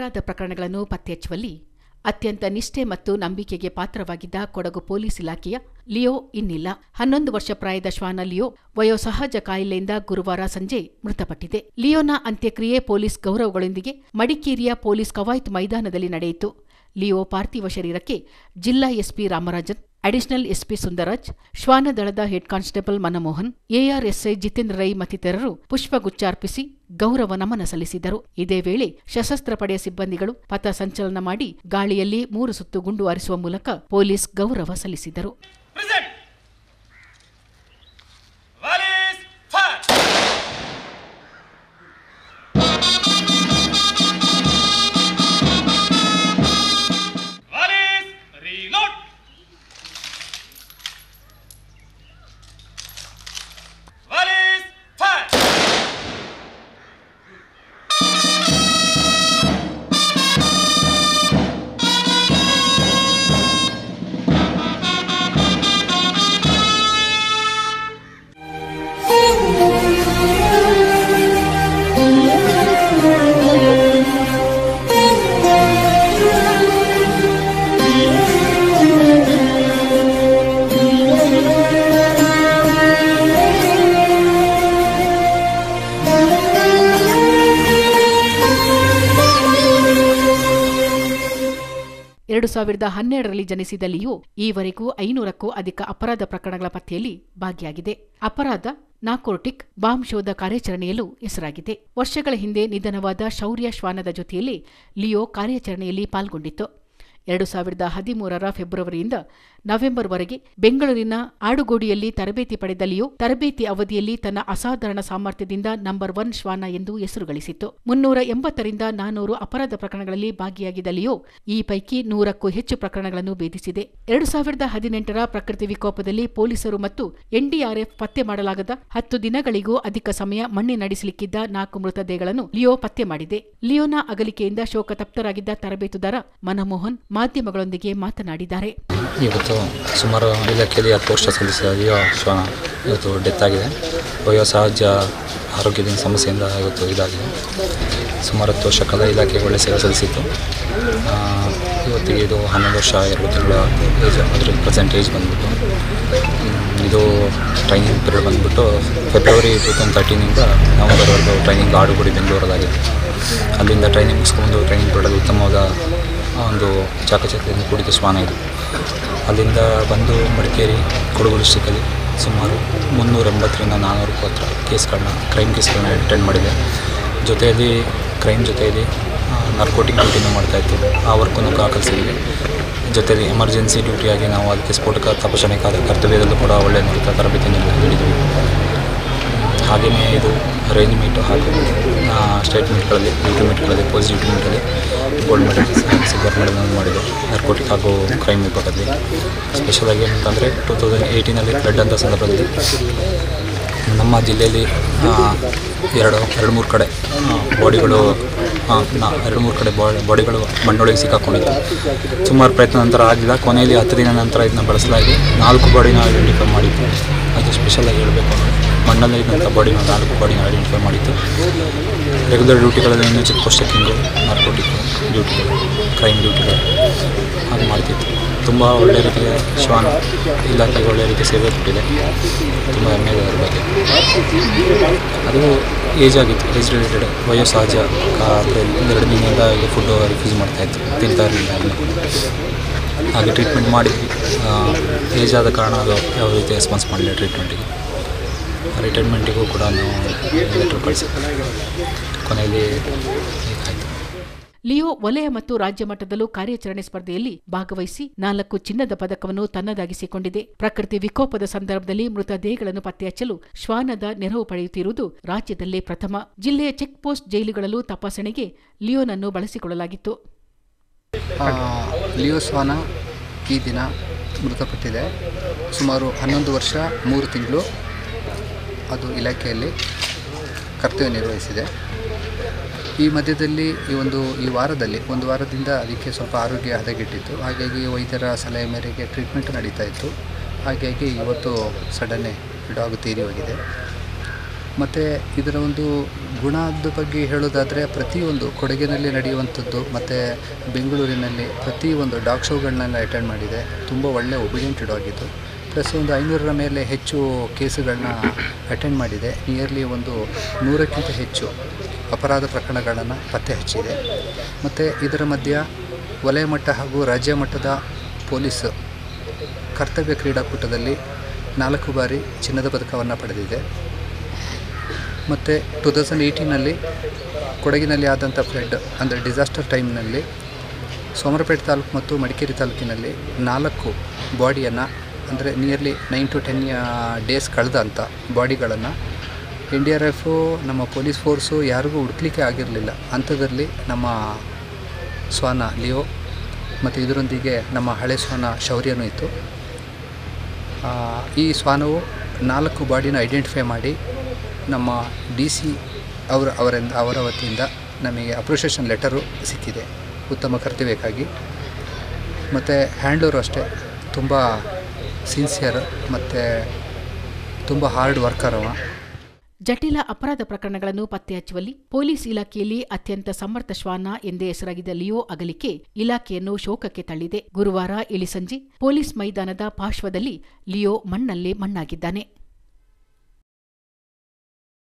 ಅಪರಾಧ ಪ್ರಕರಣಗಳನ್ನು ಪತ್ತೆ ಹಚ್ಚುವಲ್ಲಿ ಅತ್ಯಂತ ನಿಷ್ಠೆ ಮತ್ತು ನಂಬಿಕೆಗೆ ಪಾತ್ರವಾಗಿದ್ದ ಕೊಡಗು ಪೊಲೀಸ್ ಇಲಾಖೆಯ ಲಿಯೋ ಇನ್ನಿಲ್ಲ ಹನ್ನೊಂದು ವರ್ಷ ಪ್ರಾಯದ ಶ್ವಾನ ಲಿಯೋ ವಯೋಸಹಜ ಕಾಯಿಲೆಯಿಂದ ಗುರುವಾರ ಸಂಜೆ ಮೃತಪಟ್ಟಿದೆ ಲಿಯೋನ ಅಂತ್ಯಕ್ರಿಯೆ ಪೊಲೀಸ್ ಗೌರವಗಳೊಂದಿಗೆ ಮಡಿಕೇರಿಯ ಪೊಲೀಸ್ ಕವಾಯತ್ ಮೈದಾನದಲ್ಲಿ ನಡೆಯಿತು ಲಿಯೋ ಪಾರ್ಥಿವ ಶರೀರಕ್ಕೆ ಜಿಲ್ಲಾ SP Ramarajan additional SP Sundaraj ಶ್ವಾನದಳದ head constable Manamohan ARSI Jitendra Rai ಮತ್ತಿತರರು ಪುಷ್ಪಗುಚ್ಛ ಅರ್ಪಿಸಿ ಗೌರವ ನಮನ ಸಲ್ಲಿಸಿದರು ಇದೇ ವೇಳೆ ಸಶಸ್ತ್ರ ಪಡೆಯ ಸಿಬ್ಬಂದಿಗಳು ಪಥ ಸಂಚಲನ ಮಾಡಿ ಗಾಳಿಯಲ್ಲಿ ಮೂರು ಸುತ್ತು ಗುಂಡು ಹಾರಿಸುವ ಮೂಲಕ ಪೊಲೀಸ್ ಗೌರವ ಸಲ್ಲಿಸಿದರು Present. Valise fire. Valise reload. Valise fire. ಎರಡು ಸಾವಿರದ ಹನ್ನೆರಡರಲ್ಲಿ ಜನಿಸಿದ ಲಿಯೋ ಈವರೆಗೂ ಐನೂರಕ್ಕೂ ಅಧಿಕ ಅಪರಾಧ ಪ್ರಕರಣಗಳ ಪತ್ತೆಯಲ್ಲಿ ಭಾಗಿಯಾಗಿದೆ ಅಪರಾಧ ನಾಕೋರ್ಟಿಕ್ ಬಾಂಬ್ ಶೋಧ ಕಾರ್ಯಾಚರಣೆಯಲ್ಲೂ ಹೆಸರಾಗಿದೆ ವರ್ಷಗಳ ಹಿಂದೆ ನಿಧನವಾದ ಶೌರ್ಯ ಶ್ವಾನದ ಜೊತೆಯಲ್ಲಿ ಲಿಯೋ ಕಾರ್ಯಾಚರಣೆಯಲ್ಲಿ ಪಾಲ್ಗೊಂಡಿತ್ತು ಎರಡು ಸಾವಿರದ ಹದಿಮೂರರ ಫೆಬ್ರವರಿಯಿಂದ ನವೆಂಬರ್ವರೆಗೆ ಬೆಂಗಳೂರಿನ ಆಡುಗೋಡಿಯಲ್ಲಿ ತರಬೇತಿ ಪಡೆದ ಲಿಯೋ ತರಬೇತಿ ಅವಧಿಯಲ್ಲಿ ತನ್ನ ಅಸಾಧಾರಣ ಸಾಮರ್ಥ್ಯದಿಂದ ನಂಬರ್ ಒನ್ ಶ್ವಾನ ಎಂದು ಹೆಸರು ಗಳಿಸಿತ್ತು ಮುನ್ನೂರ ಎಂಬತ್ತರಿಂದ ನಾನೂರು ಅಪರಾಧ ಪ್ರಕರಣಗಳಲ್ಲಿ ಭಾಗಿಯಾಗಿದ್ದ ಲಿಯೋ ಈ ಪೈಕಿ ನೂರಕ್ಕೂ ಹೆಚ್ಚು ಪ್ರಕರಣಗಳನ್ನು ಭೇದಿಸಿದೆ ಎರಡು ಸಾವಿರದ ಹದಿನೆಂಟರ ಪ್ರಕೃತಿ ವಿಕೋಪದಲ್ಲಿ ಪೊಲೀಸರು ಮತ್ತು ಎನ್ಡಿಆರ್ಎಫ್ ಪತ್ತೆ ಮಾಡಲಾಗದ ಹತ್ತು ದಿನಗಳಿಗೂ ಅಧಿಕ ಸಮಯ ಮಣ್ಣಿನಡಿಸಲಿಕ್ಕಿದ್ದ ನಾಲ್ಕು ಮೃತದೇಹಗಳನ್ನು ಲಿಯೋ ಪತ್ತೆ ಮಾಡಿದೆ ಲಿಯೋನ ಅಗಲಿಕೆಯಿಂದ ಶೋಕ ತಪ್ತರಾಗಿದ್ದ ತರಬೇತುದಾರ ಮನಮೋಹನ್ ಮಾಧ್ಯಮಗಳೊಂದಿಗೆ ಮಾತನಾಡಿದ್ದಾರೆ ಇವತ್ತು ಸುಮಾರು ಇಲಾಖೆಯಲ್ಲಿ ಹತ್ತು ವರ್ಷ ಸಲ್ಲಿಸಿದ ಲಿಯೋ ಶ್ವಾನ ಇವತ್ತು ಡೆತ್ ಆಗಿದೆ ವಯೋಸಹಜ ಆರೋಗ್ಯದ ಸಮಸ್ಯೆಯಿಂದ ಇವತ್ತು ಇದಾಗಿದೆ ಸುಮಾರು ಹತ್ತು ವರ್ಷ ಕಾಲ ಇಲಾಖೆಗೆ ಒಳ್ಳೆ ಸೇವೆ ಸಲ್ಲಿಸಿತ್ತು ಆ, ಇವತ್ತಿಗೆ ಇದು ಹನ್ನೊಂದು ವರ್ಷ ಎರಡು ತಿಂಗಳ ಏಜ್ ಅದ್ರ ಪ್ರೆಸೆಂಟ್ ಏಜ್ ಬಂದ್ಬಿಟ್ಟು ಹ್ಮ್, ಇದು ಟ್ರೈನಿಂಗ್ ಪೀರಿಯಡ್ ಬಂದ್ಬಿಟ್ಟು ಫೆಬ್ರವರಿ ಟೂ ತೌಸಂಡ್ ತರ್ಟೀನಿಂದ ನವಂಬರ್ವರೆಗೂ ಟ್ರೈನಿಂಗ್ ಆಡುಗುಡಿ ಬೆಂಗಳೂರಲ್ಲಾಗಿದೆ ಅಲ್ಲಿಂದ ಟ್ರೈನಿಂಗ್ ಮುಗಿಸ್ಕೊಂಡು ಟ್ರೈನಿಂಗ್ ಪೀರಿಯಡಲ್ಲಿ ಉತ್ತಮವಾದ ಒಂದು ಚಾಕಚಕ್ಯದಿಂದ ಕೂಡಿದ ಶ್ವಾನ ಇದು ಅಲ್ಲಿಂದ ಬಂದು ಮಡಿಕೇರಿ ಕೊಡಗು ಡಿಸ್ಟಿಕಲ್ಲಿ ಸುಮಾರು ಮುನ್ನೂರ ಎಂಬತ್ತರಿಂದ ನಾನ್ನೂರಕ್ಕೂ ಹತ್ರ ಕೇಸ್ಗಳನ್ನ ಕ್ರೈಮ್ ಕೇಸ್ಗಳನ್ನ ಅಟೆಂಡ್ ಮಾಡಿದೆ ಜೊತೆಯಲ್ಲಿ ಕ್ರೈಮ್ ಜೊತೆಯಲ್ಲಿ ನರ್ಕೋಟಿಕ್ ಡ್ಯೂಟಿನೂ ಮಾಡ್ತಾಯಿತ್ತು ಆ ವರ್ಕನ್ನು ಕಲಿಸಿದ್ದೀವಿ ಜೊತೆಯಲ್ಲಿ ಎಮರ್ಜೆನ್ಸಿ ಡ್ಯೂಟಿಯಾಗಿ ನಾವು ಅದಕ್ಕೆ ಸ್ಫೋಟಕ ತಪಾಸಣೆ ಕಾರ್ಯ ಕರ್ತವ್ಯದಲ್ಲೂ ಕೂಡ ಒಳ್ಳೆಯ ನುರಿತ ತರಬೇತಿಯನ್ನು ನೀಡಿದ್ವಿ ಹಾಗೆಯೇ ಇದು ರೇಂಜ್ ಮೀಟು ಹಾಗೂ ಸ್ಟೇಟ್ ಮೀಟ್ಗಳಲ್ಲಿ ಡ್ಯೂಟಿ ಮೀಟ್ಗಳಲ್ಲಿ ಪೊಲೀಸ್ ಡ್ಯೂಟಿ ಮೀಟಲ್ಲಿ ಗೋಲ್ಡ್ ಮೆಡಲ್ ಸಿಲ್ವರ್ ಮೆಡಲ್ ಮಾಡಿದೆ ನರ್ಕೋಟಿಕ್ ಹಾಗೂ ಕ್ರೈಮ್ ವಿಭಾಗದಲ್ಲಿ ಸ್ಪೆಷಲಾಗಿ ಏನಂತಂದರೆ ಟೂ ತೌಸಂಡ್ ಏಯ್ಟೀನಲ್ಲಿ ಫ್ಲಡ್ ಅಂತ ಸಂದರ್ಭದಲ್ಲಿ ನಮ್ಮ ಜಿಲ್ಲೆಯಲ್ಲಿ ಆ, ಎರಡು ಎರಡು ಮೂರು ಕಡೆ ಬಾಡಿಗಳು ಎರಡು ಮೂರು ಕಡೆ ಬಾಡಿ ಬಾಡಿಗಳು ಮಣ್ಣೊಳಗೆ ಸಿಕ್ಕಾಕೊಂಡಿತ್ತು ಸುಮಾರು ಪ್ರಯತ್ನ ನಂತರ ಆಗಿಲ್ಲ ಕೊನೆಯಲ್ಲಿ ಹತ್ತು ದಿನ ನಂತರ ಇದನ್ನ ಬಳಸಲಾಗಿ ನಾಲ್ಕು ಬಾಡಿನ ಐಡೆಂಟಿಫೈ ಮಾಡಿತ್ತು ಅದು ಸ್ಪೆಷಲಾಗಿ ಹೇಳಬೇಕು ಅಂದರೆ ಮಣ್ಣಲ್ಲಿ ಇದ್ದಂಥ ಬಾಡಿನ ನಾಲ್ಕು ಬಾಡಿನ ಐಡೆಂಟಿಫೈ ಮಾಡಿತ್ತು ರೆಗ್ಯುಲರ್ ಡ್ಯೂಟಿಗಳಲ್ಲಿ ಇನ್ನೂ ಚೆಕ್ ಪೋಸ್ಟ್ ಚೆಕ್ಕಿಂಗು ನಾರ್ಕೋಟಿಕ್ ಡ್ಯೂಟಿಗಳು ಕ್ರೈಮ್ ಡ್ಯೂಟಿಗಳು ಹಾಗೆ ಮಾಡ್ತಿತ್ತು ತುಂಬ ಒಳ್ಳೆ ರೀತಿಯ ಶ್ವಾನ ಇಲಾಖೆಗೆ ಒಳ್ಳೆ ರೀತಿಯ ಸೇವೆ ಕೊಟ್ಟಿದೆ ತುಂಬ ಹೆಮ್ಮೆ ಇದೆ ಅದ್ರ ಬಗ್ಗೆ ಅದು ಏಜ್ ಆಗಿತ್ತು ಏಜ್ ರಿಲೇಟೆಡ್ ವಯೋಸಹಜ ಅಂದರೆ ಎರಡು ದಿನದಿಂದ ಈಗ ಫುಡ್ಡು ರಿಫ್ಯೂಸ್ ಮಾಡ್ತಾಯಿತ್ತು ತಿಂತಾ ಇರಲಿಲ್ಲ ಇನ್ನು ಹಾಗೆ ಟ್ರೀಟ್ಮೆಂಟ್ ಮಾಡಿದ್ವಿ ಏಜ್ ಆದ ಕಾರಣ ಅದು ಯಾವ ರೀತಿ ರೆಸ್ಪಾನ್ಸ್ ಮಾಡಲಿಲ್ಲ ಟ್ರೀಟ್ಮೆಂಟಿಗೆ ರಿಟೈರ್ಮೆಂಟಿಗೂ ಕೂಡ ನಾವು ಲೆಟ್ರ್ ಕಳಿಸಿದ್ವಿ ಕೊನೆಯಲ್ಲಿ ಆಯಿತು ಲಿಯೋ ವಲಯ ಮತ್ತು ರಾಜ್ಯ ಮಟ್ಟದಲ್ಲೂ ಕಾರ್ಯಾಚರಣೆ ಸ್ಪರ್ಧೆಯಲ್ಲಿ ಭಾಗವಹಿಸಿ ನಾಲ್ಕು ಚಿನ್ನದ ಪದಕವನ್ನು ತನ್ನದಾಗಿಸಿಕೊಂಡಿದೆ ಪ್ರಕೃತಿ ವಿಕೋಪದ ಸಂದರ್ಭದಲ್ಲಿ ಮೃತದೇಹಗಳನ್ನು ಪತ್ತೆ ಹಚ್ಚಲು ಶ್ವಾನದ ನೆರವು ಪಡೆಯುತ್ತಿರುವುದು ರಾಜ್ಯದಲ್ಲೇ ಪ್ರಥಮ ಜಿಲ್ಲೆಯ ಚೆಕ್ ಪೋಸ್ಟ್ ಜೈಲುಗಳಲ್ಲೂ ತಪಾಸಣೆಗೆ ಲಿಯೋನನ್ನು ಬಳಸಿಕೊಳ್ಳಲಾಗಿತ್ತು ಆ, ಲಿಯೋ ಸ್ವಾನ ಈ ದಿನ ಮೃತಪಟ್ಟಿದೆ ಸುಮಾರು ಹನ್ನೊಂದು ವರ್ಷ ಮೂರು ತಿಂಗಳು ಅದು ಇಲಾಖೆಯಲ್ಲಿ ಕರ್ತವ್ಯ ನಿರ್ವಹಿಸಿದೆ ಈ ಮಧ್ಯದಲ್ಲಿ ಈ ಒಂದು ಈ ವಾರದಲ್ಲಿ ಒಂದು ವಾರದಿಂದ ಅದಕ್ಕೆ ಸ್ವಲ್ಪ ಆರೋಗ್ಯ ಹದಗೆಟ್ಟಿತ್ತು ಹಾಗಾಗಿ ವೈದ್ಯರ ಸಲಹೆ ಮೇರೆಗೆ ಟ್ರೀಟ್ಮೆಂಟ್ ನಡೀತಾ ಇತ್ತು ಹಾಗಾಗಿ ಇವತ್ತು ಸಡನ್ನೇ ಡಾಗ್ ತೀರಿ ಹೋಗಿದೆ ಮತ್ತು ಇದರ ಒಂದು ಗುಣದ ಬಗ್ಗೆ ಹೇಳೋದಾದರೆ ಪ್ರತಿಯೊಂದು ಕೊಡಗಿನಲ್ಲಿ ನಡೆಯುವಂಥದ್ದು ಮತ್ತು ಬೆಂಗಳೂರಿನಲ್ಲಿ ಪ್ರತಿಯೊಂದು ಡಾಗ್ ಶೋಗಳನ್ನೆಲ್ಲ ಅಟೆಂಡ್ ಮಾಡಿದೆ ತುಂಬ ಒಳ್ಳೆಯ ಒಬಿಡಿಯಂಟೆಡ್ ಆಗಿತ್ತು ಪ್ಲಸ್ ಒಂದು ಐನೂರರ ಮೇಲೆ ಹೆಚ್ಚು ಕೇಸುಗಳನ್ನ ಅಟೆಂಡ್ ಮಾಡಿದೆ ನಿಯರ್ಲಿ ಒಂದು ನೂರಕ್ಕಿಂತ ಹೆಚ್ಚು ಅಪರಾಧ ಪ್ರಕರಣಗಳನ್ನು ಪತ್ತೆ ಹಚ್ಚಿದೆ ಮತ್ತು ಇದರ ಮಧ್ಯ ವಲಯ ಮಟ್ಟ ಹಾಗೂ ರಾಜ್ಯ ಮಟ್ಟದ ಪೊಲೀಸ್ ಕರ್ತವ್ಯ ಕ್ರೀಡಾಕೂಟದಲ್ಲಿ ನಾಲ್ಕು ಬಾರಿ ಚಿನ್ನದ ಪದಕವನ್ನು ಪಡೆದಿದೆ ಮತ್ತು ಟೂ ತೌಸಂಡ್ ಏಯ್ಟೀನಲ್ಲಿ ಕೊಡಗಿನಲ್ಲಿ ಆದಂಥ ಫ್ಲಡ್ ಅಂದರೆ ಡಿಸಾಸ್ಟರ್ ಟೈಮ್ನಲ್ಲಿ ಸೋಮರಪೇಟೆ ತಾಲೂಕು ಮತ್ತು ಮಡಿಕೇರಿ ತಾಲೂಕಿನಲ್ಲಿ ನಾಲ್ಕು ಬಾಡಿಯನ್ನು ಅಂದರೆ nearly nine to ten days ಕಳೆದಂಥ ಬಾಡಿಗಳನ್ನು ಎನ್ ಡಿ ಆರ್ ಎಫು ನಮ್ಮ ಪೊಲೀಸ್ ಫೋರ್ಸು ಯಾರಿಗೂ ಹುಡುಕ್ಲಿಕ್ಕೆ ಆಗಿರಲಿಲ್ಲ ಅಂಥದ್ರಲ್ಲಿ ನಮ್ಮ ಶ್ವಾನ ಲಿಯೋ ಮತ್ತು ಇದರೊಂದಿಗೆ ನಮ್ಮ ಹಳೆ ಶ್ವಾನ ಶೌರ್ಯನೂ ಇತ್ತು ಆ, ಈ ಶ್ವಾನವು ನಾಲ್ಕು ಬಾಡಿನ ಐಡೆಂಟಿಫೈ ಮಾಡಿ ನಮ್ಮ ಡಿ ಸಿ ಅವರ ಅವರಿಂದ ಅವರ ವತಿಯಿಂದ ನಮಗೆ ಅಪ್ರಿಷಿಯೇಷನ್ ಲೆಟರು ಸಿಕ್ಕಿದೆ ಉತ್ತಮ ಕರ್ತವ್ಯಕ್ಕಾಗಿ ಮತ್ತು ಹ್ಯಾಂಡ್ಲರು ಅಷ್ಟೇ ತುಂಬ ಸಿನ್ಸಿಯರ್ ಮತ್ತು ತುಂಬ ಹಾರ್ಡ್ ವರ್ಕರ್ ಅವ ಜಟಿಲ ಅಪರಾಧ ಪ್ರಕರಣಗಳನ್ನು ಪತ್ತೆ ಹಚ್ಚುವಲ್ಲಿ ಪೊಲೀಸ್ ಇಲಾಖೆಯಲ್ಲಿ ಅತ್ಯಂತ ಸಮರ್ಥ ಶ್ವಾನ ಎಂದೇ ಹೆಸರಾಗಿದ್ದ ಲಿಯೋ ಅಗಲಿಕೆ ಇಲಾಖೆಯನ್ನು ಶೋಕಕ್ಕೆ ತಳ್ಳಿದೆ ಗುರುವಾರ ಇಳಿಸಂಜೆ ಪೊಲೀಸ್ ಮೈದಾನದ ಪಾರ್ಶ್ವದಲ್ಲಿ ಲಿಯೋ ಮಣ್ಣಲ್ಲೇ ಮಣ್ಣಾಗಿದ್ದಾನೆ